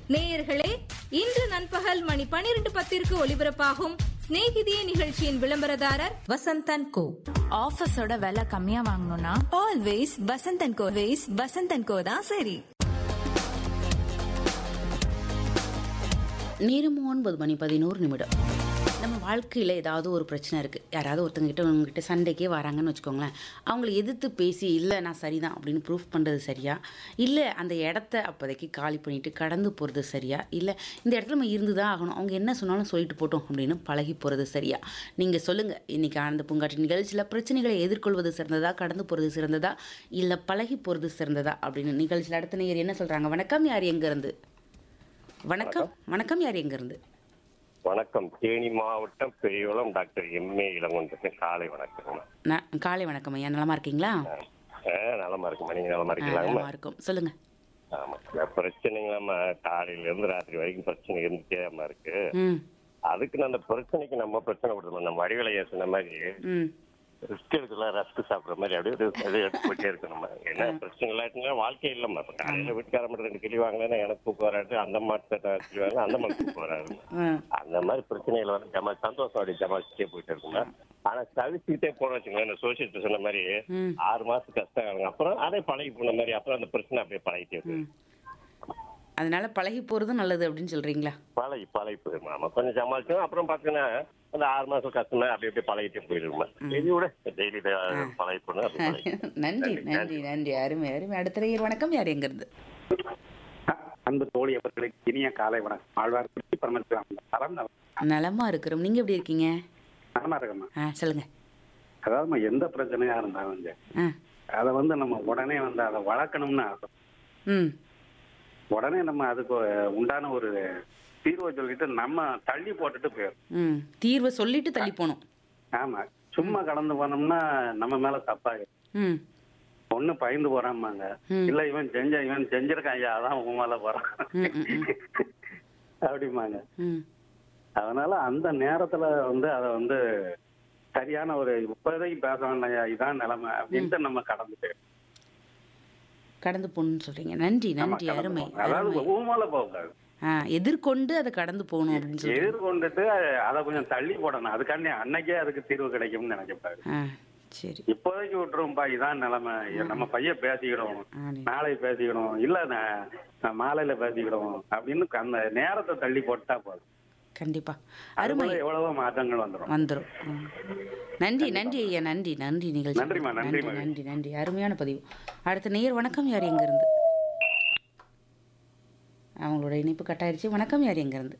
நேயர்களே இன்று நண்பகல் மணி பனிரெண்டு பத்திற்கு ஒலிபரப்பாகும் சிநேகிதியே நிகழ்ச்சியின் விளம்பரதாரர் வசந்தன் கோ ஆஃபீஸோட விலை கம்மியா வாங்கணும்னா ஆல்வேஸ் வசந்தன் கோ வேஸ் வசந்தன் கோ தான் சரி நேரம் ஒன்பது மணி பதினோரு நிமிடம் நம்ம வாழ்க்கையில் ஏதாவது ஒரு பிரச்சனை இருக்குது யாராவது ஒருத்தங்ககிட்ட உங்ககிட்ட சண்டைக்கே வராங்கன்னு வச்சுக்கோங்களேன் அவங்கள எதிர்த்து பேசி இல்லை நான் சரிதான் அப்படின்னு ப்ரூஃப் பண்ணுறது சரியா இல்லை அந்த இடத்த அப்போதைக்கு காலி பண்ணிட்டு கடந்து போகிறது சரியா இல்லை இந்த இடத்துல நம்ம இருந்து தான் ஆகணும் அவங்க என்ன சொன்னாலும் சொல்லிட்டு போட்டோம் அப்படின்னு பழகி போகிறது சரியா நீங்கள் சொல்லுங்கள் இன்றைக்கி ஆனந்த பூங்காற்று நிகழ்ச்சியில் பிரச்சனைகளை எதிர்கொள்வது சிறந்ததா கடந்து போகிறது சிறந்ததா இல்லை பழகி போகிறது சிறந்ததா அப்படின்னு நிகழ்ச்சியில் அடுத்த நேயர் என்ன சொல்கிறாங்க வணக்கம் யார் எங்கேருந்து வணக்கம் வணக்கம் யார் எங்கேருந்து வணக்கம் தேனி மாவட்டம் பெரியகுளம் டாக்டர் எம்ஏ இளங்கொண்டு காலை வணக்கம் நான் காலை வணக்கம் ஐயா நலமா இருக்கீங்களா நலமா இருக்குமா நீங்க நலமா ஆ, இருக்கீங்களா நலமா இருக்கும் சொல்லுங்க ஆமா இந்த பிரச்சனைங்க நம்ம காலையில இருந்து ராத்திரி வரைக்கும் பிரச்சனை இருந்துட்டே அம்மா இருக்கு ம் அதுக்கு நான் அந்த பிரச்சனைக்கு நம்ம பிரச்சனை கொடுத்தோம் நம்ம வடிவலைய சொன்ன மாதிரி ம் ரிஸ்க் எடுக்கலாம் ரஸ்க் சாப்பிடுற மாதிரி அப்படியே ஒரு இது எடுத்து போயிட்டே இருக்கணும் என்ன பிரச்சனை இல்லாட்டினா வாழ்க்கை இல்லம்மா இப்ப காலையில வீட்டுக்கார மட்டும் ரெண்டு கிளி வாங்கினா எனக்கு தூக்கம் வராது அந்த மாட்டு கிளி வாங்கினா அந்த மாதிரி தூக்கம் வராது ம் அந்த மாதிரி பிரச்சனைகள் வந்து ஜமா சந்தோஷம் அப்படி ஜமாச்சிட்டே போயிட்டு இருக்குங்க ஆனா தவிர்த்துக்கிட்டே போன வச்சுக்கோங்க இந்த சோசியல் சொன்ன மாதிரி ம். ஆறு மாசம் கஷ்டம் ஆகுங்க அப்புறம் அதே பழகி போன மாதிரி அப்புறம் அந்த பிரச்சனை அப்படியே பழகிட்டே போயிடும் அதனால பழகி போறதும் நல்லது அப்படின்னு சொல்றீங்களா பழகி பழகி போயிடும் ஆமா கொஞ்சம் சமாளிச்சோம் அப்புறம் பாத்தீங்கன்னா அந்த ஆறு மாசம் கஷ்டமா அப்படி அப்படியே பழகிட்டே போயிடுமா டெய்லி விட டெய்லி பழகி போனா அப்படி பழகி நன்றி நன்றி நன்றி அருமை அருமை அடுத்த நேயர் வணக்கம் யார் எங்கிருந்து அன்பு தோழி அவர்களுக்கு இனிய காலை வணக்கம் ஆழ்வார்பட்டி பரமசிவம் தரம் நலமா இருக்கிறோம் நீங்க எப்படி இருக்கீங்க நலமா இருக்கம்மா ஆ சொல்லுங்க அதாவது நம்ம எந்த பிரச்சனையா இருந்தாலும் வந்து ஆ அதை வந்து நம்ம உடனே வந்து அதை வளர்க்கணும்னு ஆசை ம் உடனே நம்ம அதுக்கு உண்டான ஒரு தீர்வை சொல்லிட்டு நம்ம தள்ளி போட்டுட்டு போயிடும் ம் தீர்வை சொல்லிட்டு தள்ளி போகணும் ஆமா சும்மா கடந்து போனோம்னா நம்ம மேல தப்பாயிடும் ம் ஒண்ணு பயந்து போறாமாங்க ம். இல்ல இவன் செஞ்ச இவன் செஞ்சிருக்கான் ஐயா அதான் உன் மேல போறான் ம், ம், ம். அப்படிமாங்க ம் அதனால அந்த நேரத்துல வந்து அதை வந்து சரியான ஒரு இப்போதைக்கு பேச வேண்டாம் இதான் நிலைமை அப்படின்ட்டு நம்ம கடந்து போயிடும் கடந்து போகணும்னு சொல்றீங்க நன்றி ஆமா, நன்றி கடந்து அருமை போகணும். அதாவது அருமை ஊமால போகக்கூடாது ஆ எதிர்கொண்டு அதை கடந்து போகணும் அப்படின்னு சொல்றீங்க எதிர்கொண்டுட்டு அதை கொஞ்சம் தள்ளி போடணும் அதுக்காண்டி அன்னைக்கே அதுக்கு தீர்வு கிடைக்கும்னு நினைக்கப்பாரு ஆ சரி இப்போதைக்கு விட்டுருவோம்ப்பா இதான் நிலைமை நம்ம பையன் பேசிக்கிடுவோம் ஆ, நீ- நாளை பேசிக்கிடுவோம் இல்ல நான் நான் மாலையில பேசிக்கிடுவோம் அப்படின்னு அந்த நேரத்தை தள்ளி போட்டா போதும் கண்டிப்பா அருமை அதுக்குள்ள எவ்வளவோ மாற்றங்கள் வந்துடும் வந்துடும் நன்றி நன்றி ஐயா நன்றி நன்றி நிகழ்ச்சி நன்றிம்மா, நன்றி நன்றிம்மா. நன்றி நன்றி அருமையான பதிவு அடுத்த நேயர் வணக்கம் யார் எங்க இருந்து அவங்களோட இணைப்பு கட்டாயிருச்சு வணக்கம் யார் எங்க இருந்து